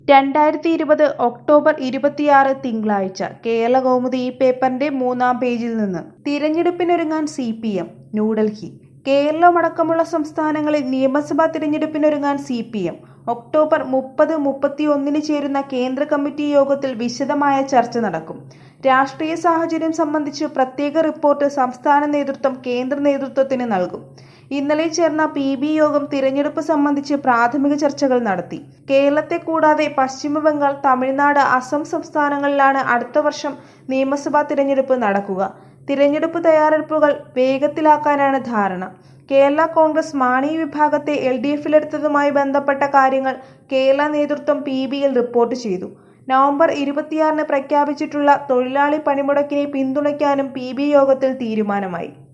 രണ്ടായിരത്തി ഇരുപത് ഒക്ടോബർ ഇരുപത്തിയാറ് തിങ്കളാഴ്ച കേരളകൗമുദി ഈ പേപ്പറിന്റെ മൂന്നാം പേജിൽ നിന്ന് തിരഞ്ഞെടുപ്പിനൊരുങ്ങാൻ സി പി എം ന്യൂഡൽഹി കേരളമടക്കമുള്ള സംസ്ഥാനങ്ങളിൽ നിയമസഭാ തിരഞ്ഞെടുപ്പിനൊരുങ്ങാൻ സി പി എം ഒക്ടോബർ മുപ്പത് മുപ്പത്തിയൊന്നിന് ചേരുന്ന കേന്ദ്ര കമ്മിറ്റി യോഗത്തിൽ വിശദമായ ചർച്ച നടക്കും രാഷ്ട്രീയ സാഹചര്യം സംബന്ധിച്ച് പ്രത്യേക റിപ്പോർട്ട് സംസ്ഥാന നേതൃത്വം കേന്ദ്ര നേതൃത്വത്തിന് നൽകും ഇന്നലെ ചേർന്ന പി ബി യോഗം തിരഞ്ഞെടുപ്പ് സംബന്ധിച്ച് പ്രാഥമിക ചർച്ചകൾ നടത്തി കേരളത്തെ കൂടാതെ പശ്ചിമ ബംഗാൾ തമിഴ്നാട് അസം സംസ്ഥാനങ്ങളിലാണ് അടുത്ത വർഷം നിയമസഭാ തിരഞ്ഞെടുപ്പ് നടക്കുക തിരഞ്ഞെടുപ്പ് തയ്യാറെടുപ്പുകൾ വേഗത്തിലാക്കാനാണ് ധാരണ കേരള കോൺഗ്രസ് മാണി വിഭാഗത്തെ എൽ ഡി എഫിലെടുത്തതുമായി ബന്ധപ്പെട്ട കാര്യങ്ങൾ കേരള നേതൃത്വം പി ബിയിൽ റിപ്പോർട്ട് ചെയ്തു നവംബർ ഇരുപത്തിയാറിന് പ്രഖ്യാപിച്ചിട്ടുള്ള തൊഴിലാളി പണിമുടക്കിനെ പിന്തുണയ്ക്കാനും പി ബി യോഗത്തിൽ തീരുമാനമായി